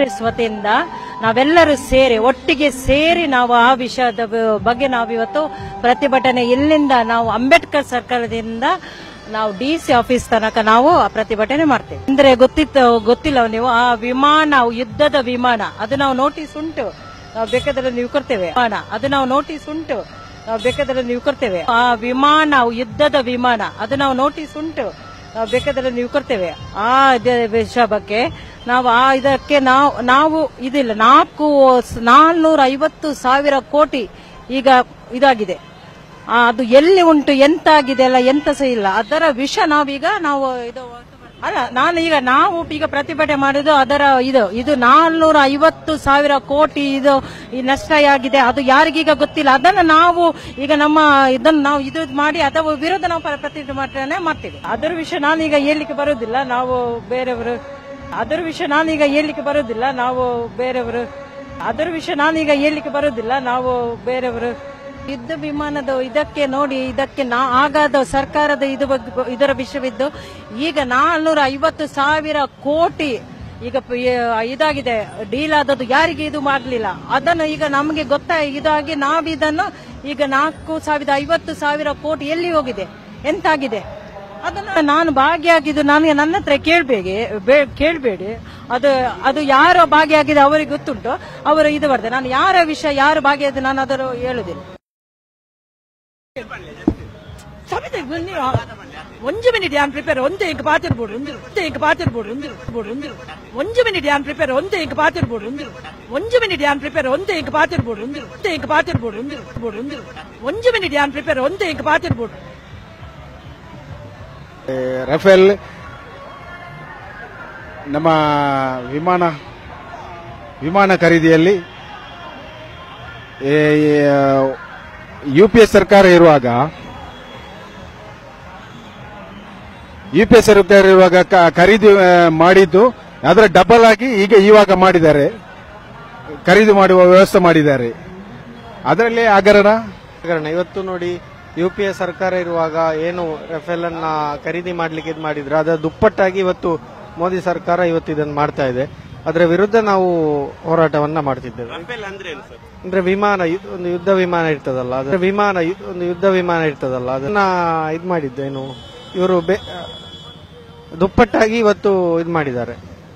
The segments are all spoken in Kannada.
ಕಾಂಗ್ರೆಸ್ ವತಿಯಿಂದ ನಾವೆಲ್ಲರೂ ಸೇರಿ ಒಟ್ಟಿಗೆ ಸೇರಿ ನಾವು ಆ ವಿಷಯದ ಬ- ಬಗ್ಗೆ ನಾವು ಇವತ್ತು ಪ್ರತಿಭಟನೆ ಇಲ್ಲಿಂದ ನಾವು ಅಂಬೇಡ್ಕರ್ ಸರ್ಕಾರದಿಂದ ನಾವು ಡಿ ಸಿ ಆಫೀಸ್ ತನಕ ನಾವು ಆ ಪ್ರತಿಭಟನೆ ಮಾಡ್ತೇವೆ ಅಂದ್ರೆ ಗೊತ್ತಿತ್ತು ಗೊತ್ತಿಲ್ಲ ನೀವು ಆ ವಿಮಾನ ಯುದ್ಧದ ವಿಮಾನ ಅದು ನಾವು ನೋಟಿಸ್ ಉಂಟು ನಾವು ಬೇಕಾದ್ರೆ ನೀವು ಕೊಡ್ತೇವೆ ವಿಮಾನ ಅದು ನಾವು ನೋಟಿಸ್ ಉಂಟು ನಾವು ಬೇಕಾದ್ರೆ ನೀವು ಕೊಡ್ತೇವೆ ಆ ವಿಮಾನ ಯುದ್ಧದ ವಿಮಾನ ಅದು ನಾವು ನೋಟಿಸ್ ಉಂಟು ನಾವು ಬೇಕಾದ್ರೆ ನೀವು ಕೊಡ್ತೇವೆ ಆ ಇದ- ವಿಷಯ ಬಗ್ಗೆ ನಾವು ಆ ಇದಕ್ಕೆ ನಾವು ನಾವು ಇದಿಲ್ಲ ನಾಲ್ಕು ನಾಲ್ನೂರ ಐವತ್ತು ಸಾವಿರ ಕೋಟಿ ಈಗ ಇದಾಗಿದೆ ಆ, ಅದು ಎಲ್ಲಿ ಉಂಟು ಎಂತ ಆಗಿದೆ ಅಲ್ಲ ಎಂತ ಸಹ ಇಲ್ಲ ಅದರ ವಿಷ ನಾವೀಗ ನಾವು ಇದು ಅಲ್ಲ ನಾನು ಈಗ ನಾವು ಈಗ ಪ್ರತಿಭಟನೆ ಮಾಡಿದ್ದು ಅದರ ಇದು ಇದು ನಾಲ್ನೂರ ಐವತ್ತು ಸಾವಿರ ಕೋಟಿ ಇದು ಈ ನಷ್ಟ ಆಗಿದೆ ಅದು ಯಾರಿಗೀಗ ಗೊತ್ತಿಲ್ಲ ಅದನ್ನ ನಾವು ಈಗ ನಮ್ಮ ಇದನ್ನು ನಾವು ಇದು ಮಾಡಿ ಅದರ ವಿರುದ್ಧ ನಾವು ಪ್ರ- ಪ್ರತಿಭಟನೆ ಮಾಡ್ತೀವಿ ಅದರ ವಿಷಯ ನಾನೀಗ ಹೇಳಲಿಕ್ಕೆ ಬರುವುದಿಲ್ಲ ನಾವು ಬೇರೆಯವರು ಅದರ ವಿಷಯ ನಾನೀಗ ಹೇಳಲಿಕ್ಕೆ ಬರುವುದಿಲ್ಲ ನಾವು ಬೇರೆಯವರು ಅದರ ವಿಷಯ ನಾನೀಗ ಹೇಳಲಿಕ್ಕೆ ಬರುವುದಿಲ್ಲ ನಾವು ಬೇರೆಯವರು ಯುದ್ಧ ವಿಮಾನದ ಇದಕ್ಕೆ ನೋಡಿ ಇದಕ್ಕೆ ನಾ ಆಗಾದ ಸರ್ಕಾರದ ಇದು ಬಗ್ಗೆ- ಇದರ ವಿಷಯವಿದ್ದು ಈಗ ನಾಲ್ನೂರ ಐವತ್ತು ಸಾವಿರ ಕೋಟಿ ಈಗ ಪ- ಯ- ಇದಾಗಿದೆ ಡೀಲ್ ಆದದ್ದು ಯಾರಿಗೆ ಇದು ಮಾಡಲಿಲ್ಲ ಅದನ್ನು ಈಗ ನಮಗೆ ಗೊತ್ತಾ ಇದಾಗಿ ನಾವು ಇದನ್ನು ಈಗ ನಾಲ್ಕು ಸಾವಿರದ ಐವತ್ತು ಸಾವಿರ ಕೋಟಿ ಎಲ್ಲಿ ಹೋಗಿದೆ ಎಂತಾಗಿದೆ ಅದನ್ನ ನಾನು ಭಾಗಿಯಾಗಿದ್ದು ನನಗೆ ನನ್ನ ಹತ್ರ ಕೇಳಬೇಡಿ ಕೇಳಬೇಡಿ ಅದು ಅದು ಯಾರು ಭಾಗಿಯಾಗಿದೆ ಅವರಿಗೆ ಗೊತ್ತುಂಟು ಅವರು ಇದು ಬರ್ತದೆ ನಾನು ಯಾರ ವಿಷಯ ಯಾರು ಭಾಗಿಯಾದ ನಾನು ಅದರ ಹೇಳುದಿಲ್ಲ ಸಮಿತಿ ಬನ್ನಿ ಒಂಜು ಮಿನಿಟ್ ಯಾನ್ ಪ್ರಿಪೇರ್ ಒಂದೇ ಇಂಕ ಪಾತಿರ್ಬೋದು ಒಂದಿರು ಒಂದೇ ಇಂಕ ಪಾತಿರ್ಬೋದು ಒಂದಿರು ಬೋಡು ಒಂದಿರು ಒಂಜು ಮಿನಿಟ್ ಯಾನ್ ಪ್ರಿಪೇರ್ ಒಂದೇ ಇಂಕ ಪಾತಿರ್ಬೋದು ಒಂದಿರು ಒಂಜು ಮಿನಿಟ್ ಯಾನ್ ಪ್ರಿಪೇರ್ ಒಂದೇ ಇಂಕ ಪಾತಿರ್ಬೋದು ಒಂದಿರು ಒಂದೇ ಇಂಕ ಪಾತಿರ್ಬೋದು ಒಂದಿರು ಬೋಡು ಒಂದಿರು ಒಂಜು ಮಿನಿಟ್ ಯಾನ್ ಪ್ರಿಪೇರ್ ಒಂದೇ ಇಂಕ ಪಾತಿರ್ಬೋದು ರಫೇಲ್ ನಮ್ಮ ವಿಮಾನ ವಿಮಾನ ಖರೀದಿಯಲ್ಲಿ ಯು ಪಿ ಎಸ್ ಸರ್ಕಾರ ಇರುವಾಗ ಯು ಪಿ ಎಸ್ ಸರ್ಕಾರ ಇರುವಾಗ ಕ- ಖರೀದಿ ಆ, ಮಾಡಿದ್ದು ಅದರ ಡಬಲ್ ಆಗಿ ಈಗ ಇವಾಗ ಮಾಡಿದ್ದಾರೆ ಖರೀದಿ ಮಾಡುವ ವ್ಯವಸ್ಥೆ ಮಾಡಿದ್ದಾರೆ ಅದರಲ್ಲಿ ಹಗರಣ ಕಾರಣ ಇವತ್ತು ನೋಡಿ ಯು ಪಿ ಎ ಸರ್ಕಾರ ಇರುವಾಗ ಏನು ರಫೇಲ್ ಅನ್ನ ಖರೀದಿ ಮಾಡ್ಲಿಕ್ಕೆ ಇದು ಮಾಡಿದ್ರು ಅದರ ದುಪ್ಪಟ್ಟಾಗಿ ಇವತ್ತು ಮೋದಿ ಸರ್ಕಾರ ಇವತ್ತು ಇದನ್ನು ಮಾಡ್ತಾ ಇದೆ ಅದರ ವಿರುದ್ಧ ನಾವು ಹೋರಾಟವನ್ನ ಮಾಡ್ತಿದ್ದೇವೆ ಅಂದ್ರೆ ವಿಮಾನ ಯು- ಒಂದು ಯುದ್ಧ ವಿಮಾನ ಇರ್ತದಲ್ಲ ಅದರ ವಿಮಾನ ಯು- ಒಂದು ಯುದ್ಧ ವಿಮಾನ ಇರ್ತದಲ್ಲ ಅದನ್ನ ಇದು ಮಾಡಿದ್ದೇನು ಇವರು ದುಪ್ಪಟ್ಟಾಗಿ ಇವತ್ತು ಇದು ಮಾಡಿದ್ದಾರೆ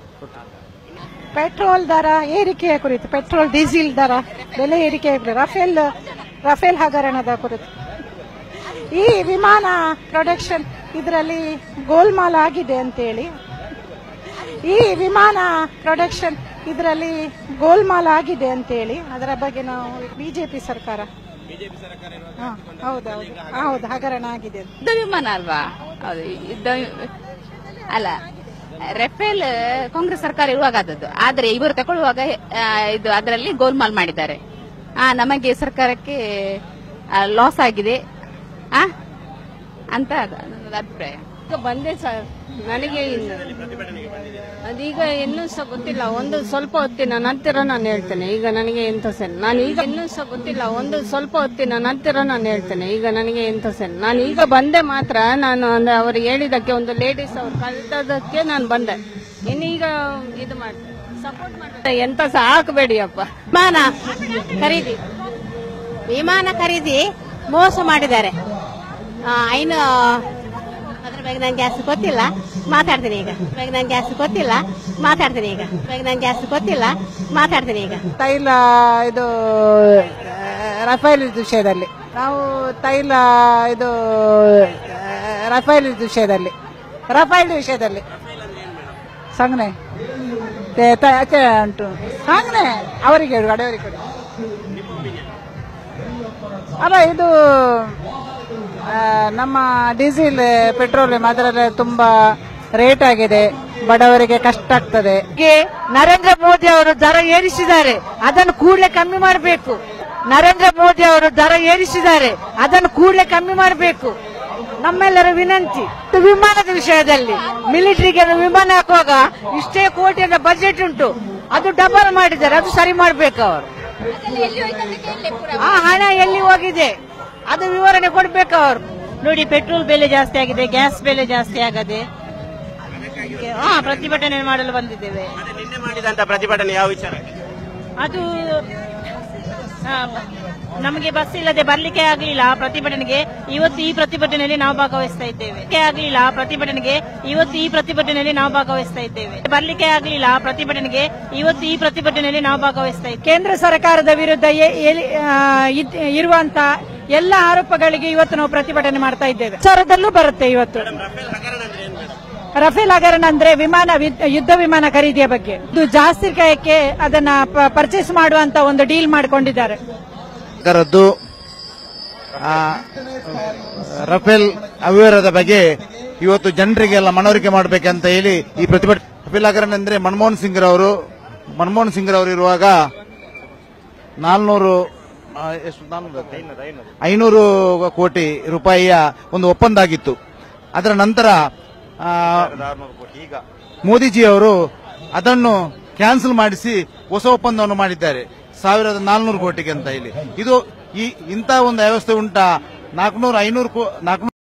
ಪೆಟ್ರೋಲ್ ದರ ಏರಿಕೆಯ ಕುರಿತು ಪೆಟ್ರೋಲ್ ಡೀಸೆಲ್ ದರ ಬೆಲೆ ಏರಿಕೆಯ ಕುರಿತು ರಫೇಲ್ ರಫೇಲ್ ಹಗರಣದ ಕುರಿತು ಈ ವಿಮಾನ ಪ್ರೊಡಕ್ಷನ್ ಇದರಲ್ಲಿ ಗೋಲ್ಮಾಲ್ ಆಗಿದೆ ಅಂತೇಳಿ ಈ ವಿಮಾನ ಪ್ರೊಡಕ್ಷನ್ ಇದರಲ್ಲಿ ಗೋಲ್ಮಾಲ್ ಆಗಿದೆ ಅಂತೇಳಿ ಅದರ ಬಗ್ಗೆ ನಾವು ಬಿಜೆಪಿ ಸರ್ಕಾರ ಹಾ, ಹೌದೌದು ಹೌದು ಹಗರಣ ಆಗಿದೆ ಅಂತ. ಯುದ್ಧ ವಿಮಾನ ಅಲ್ವಾ ಹೌದು ಯುದ್ಧ ಅಲ್ಲ ರೆಫೇಲ್ ಕಾಂಗ್ರೆಸ್ ಸರ್ಕಾರ ಇರುವಾಗ ಆದದ್ದು ಆದ್ರೆ ಇವರು ತಗೊಳ್ಳುವಾಗ ಆ, ಇದು ಅದರಲ್ಲಿ ಗೋಲ್ಮಾಲ್ ಮಾಡಿದ್ದಾರೆ ಆ ನಮಗೆ ಸರ್ಕಾರಕ್ಕೆ ಲಾಸ್ ಆಗಿದೆ ಆ ಅಂತ ಅದು ನನ್ನದು ಅಭಿಪ್ರಾಯ ಈಗ ಬಂದೆ ಸರ್ ನನಗೆ ಇನ್ನು ಅದೀಗ ಇನ್ನೂ ಸಹ ಗೊತ್ತಿಲ್ಲ ಒಂದು ಸ್ವಲ್ಪ ಹೊತ್ತಿನ ನಂತರ ನಾನು ಹೇಳ್ತೇನೆ ಈಗ ನನಗೆ ಎಂತ ಸೆನ್ ನಾನು ಈಗ ಇನ್ನೂ ಸಹ ಗೊತ್ತಿಲ್ಲ ಒಂದು ಸ್ವಲ್ಪ ಹೊತ್ತಿನ ನಂತರ ನಾನು ಹೇಳ್ತೇನೆ ಈಗ ನನಗೆ ಎಂತ ಸೆನ್ ನಾನು ಈಗ ಬಂದೆ ಮಾತ್ರ ನಾನು ಅಂದ್ರೆ ಅವ್ರಿಗೆ ಹೇಳಿದಕ್ಕೆ ಒಂದು ಲೇಡೀಸ್ ಅವ್ರು ಕಲ್ತದಕ್ಕೆ ನಾನು ಬಂದೆ ಇನ್ನೀಗ ಇದು ಮಾಡ್ತೇನೆ ಸಪೋರ್ಟ್ ಮಾಡ್ತೇನೆ ಎಂತ ಸಹ ಹಾಕಬೇಡಿ ಅಪ್ಪ ವಿಮಾನ ಖರೀದಿ ವಿಮಾನ ಖರೀದಿ ಮೋಸ ಮಾಡಿದ್ದಾರೆ ಆ, ಐನು ಅದ್ರ ಬಗ್ಗೆ ನಂಗೆ ಜಾಸ್ತಿ ಗೊತ್ತಿಲ್ಲ ಮಾತಾಡ್ತೀನಿ ಈಗ ಬಗ್ಗೆ ನಂಗೆ ಜಾಸ್ತಿ ಗೊತ್ತಿಲ್ಲ ಮಾತಾಡ್ತೀನಿ ಈಗ ಬಗ್ಗೆ ನಂಗೆ ಜಾಸ್ತಿ ಗೊತ್ತಿಲ್ಲ ಮಾತಾಡ್ತೀನಿ ಈಗ ತೈಲ ಇದು ರಫೇಲ್ ವಿಷಯದಲ್ಲಿ ನಾವು ತೈಲ ಇದು ರಫೇಲ್ ವಿಷಯದಲ್ಲಿ ರಫೇಲ್ ವಿಷಯದಲ್ಲಿ ಸಂಗ್ನೆ ತೆ- ತ- ಆಚೆ ಉಂಟು ಸಂಗ್ನೆ ಅವರಿಗೆ ಹೇಳು ಅಡೆಯವರಿಗೆ ಕೊಡಿ ಅಲ್ಲ ಇದು ಆ, ನಮ್ಮ ಡೀಸೆಲ್ ಪೆಟ್ರೋಲಿಯಂ ಅದರಲ್ಲಿ ತುಂಬಾ ರೇಟ್ ಆಗಿದೆ ಬಡವರಿಗೆ ಕಷ್ಟ ಆಗ್ತದೆ ನರೇಂದ್ರ ಮೋದಿ ಅವರು ದರ ಏರಿಸಿದ್ದಾರೆ ಅದನ್ನು ಕೂಡಲೇ ಕಮ್ಮಿ ಮಾಡಬೇಕು ನರೇಂದ್ರ ಮೋದಿ ಅವರು ದರ ಏರಿಸಿದ್ದಾರೆ ಅದನ್ನು ಕೂಡಲೇ ಕಮ್ಮಿ ಮಾಡಬೇಕು ನಮ್ಮೆಲ್ಲರ ವಿನಂತಿ ಇದು ವಿಮಾನದ ವಿಷಯದಲ್ಲಿ ಮಿಲಿಟರಿಗೆ ವಿಮಾನ ಹಾಕುವಾಗ ಇಷ್ಟೇ ಕೋಟಿಯ ಬಜೆಟ್ ಉಂಟು ಅದು ಡಬಲ್ ಮಾಡಿದ್ದಾರೆ ಅದು ಸರಿ ಮಾಡಬೇಕು ಅವರು ಆ ಹಣ ಎಲ್ಲಿ ಹೋಗಿದೆ ಅದು ವಿವರಣೆ ಕೊಡ್ಬೇಕು ಅವರು ನೋಡಿ ಪೆಟ್ರೋಲ್ ಬೆಲೆ ಜಾಸ್ತಿ ಆಗಿದೆ ಗ್ಯಾಸ್ ಬೆಲೆ ಜಾಸ್ತಿ ಆಗದೆ ಹಾ ಪ್ರತಿಭಟನೆ ಮಾಡಲು ಬಂದಿದ್ದೇವೆ ಮತ್ತೆ ನಿನ್ನೆ ಮಾಡಿದಂತ ಪ್ರತಿಭಟನೆ ಯಾವ ವಿಚಾರ ಅದು ಆ, ನಮಗೆ ಬಸ್ ಇಲ್ಲದೆ ಬರ್ಲಿಕ್ಕೆ ಆಗ್ಲಿಲ್ಲ ಪ್ರತಿಭಟನೆಗೆ ಇವತ್ತು ಈ ಪ್ರತಿಭಟನೆಯಲ್ಲಿ ನಾವು ಭಾಗವಹಿಸ್ತಾ ಇದ್ದೇವೆ ಬರ್ಲಿಕ್ಕೆ ಆಗ್ಲಿಲ್ಲ ಪ್ರತಿಭಟನೆಗೆ ಇವತ್ತು ಈ ಪ್ರತಿಭಟನೆಯಲ್ಲಿ ನಾವು ಭಾಗವಹಿಸ್ತಾ ಇದ್ದೇವೆ ಬರ್ಲಿಕ್ಕೆ ಆಗ್ಲಿಲ್ಲ ಪ್ರತಿಭಟನೆಗೆ ಇವತ್ತು ಈ ಪ್ರತಿಭಟನೆಯಲ್ಲಿ ನಾವು ಭಾಗವಹಿಸ್ತಾ ಇದ್ದೇವೆ ಕೇಂದ್ರ ಸರ್ಕಾರದ ವಿರುದ್ಧ ಎ- ಎಲಿ- ಆ, ಇದ್- ಇರುವಂತ ಎಲ್ಲ ಆರೋಪಗಳಿಗೆ ಇವತ್ತು ನಾವು ಪ್ರತಿಭಟನೆ ಮಾಡ್ತಾ ಇದ್ದೇವೆ ವಿಚಾರದಲ್ಲೂ ಬರುತ್ತೆ ಇವತ್ತು ರಫೇಲ್ ಹಗರಣ ಅಂದ್ರೆ ವಿಮಾನ ವಿದ್- ಯುದ್ಧ ವಿಮಾನ ಖರೀದಿಯ ಬಗ್ಗೆ ಇದು ಜಾಸ್ತಿ ಕಾಯಕ್ಕೆ ಅದನ್ನ ಪರ್ಚೇಸ್ ಮಾಡುವಂತ ಒಂದು ಡೀಲ್ ಮಾಡಿಕೊಂಡಿದ್ದಾರೆ ಸರ್ಕಾರದ್ದು ಆ, ರಫೇಲ್ ಅವ್ಯವಹಾರದ ಬಗ್ಗೆ ಇವತ್ತು ಜನರಿಗೆಲ್ಲ ಮನವರಿಕೆ ಮಾಡಬೇಕಂತ ಹೇಳಿ ಈ ಪ್ರತಿಭಟನೆ ರಫೇಲ್ ಹಗರಣ ಅಂದ್ರೆ ಮನಮೋಹನ್ ಸಿಂಗ್ ರವರು ಮನಮೋಹನ್ ಸಿಂಗ್ ರವರು ಇರುವಾಗ ನಾಲ್ನೂರು ಆ, ಎಷ್ಟು ನಾಲ್ನೂರು ಐನೂರು ಕೋಟಿ ರೂಪಾಯಿಯ ಒಂದು ಒಪ್ಪಂದ ಆಗಿತ್ತು ಅದರ ನಂತರ ಆ, ಮೋದಿಜಿ ಅವರು ಅದನ್ನು ಕ್ಯಾನ್ಸಲ್ ಮಾಡಿಸಿ ಹೊಸ ಒಪ್ಪಂದವನ್ನು ಮಾಡಿದ್ದಾರೆ ಸಾವಿರದ ನಾಲ್ನೂರು ಕೋಟಿಗೆ ಅಂತ ಹೇಳಿ ಇದು ಈ ಇಂಥ ಒಂದು ವ್ಯವಸ್ಥೆ ಉಂಟಾ ನಾಲ್ಕುನೂರು ಐನೂರು ನಾಲ್ಕುನೂರು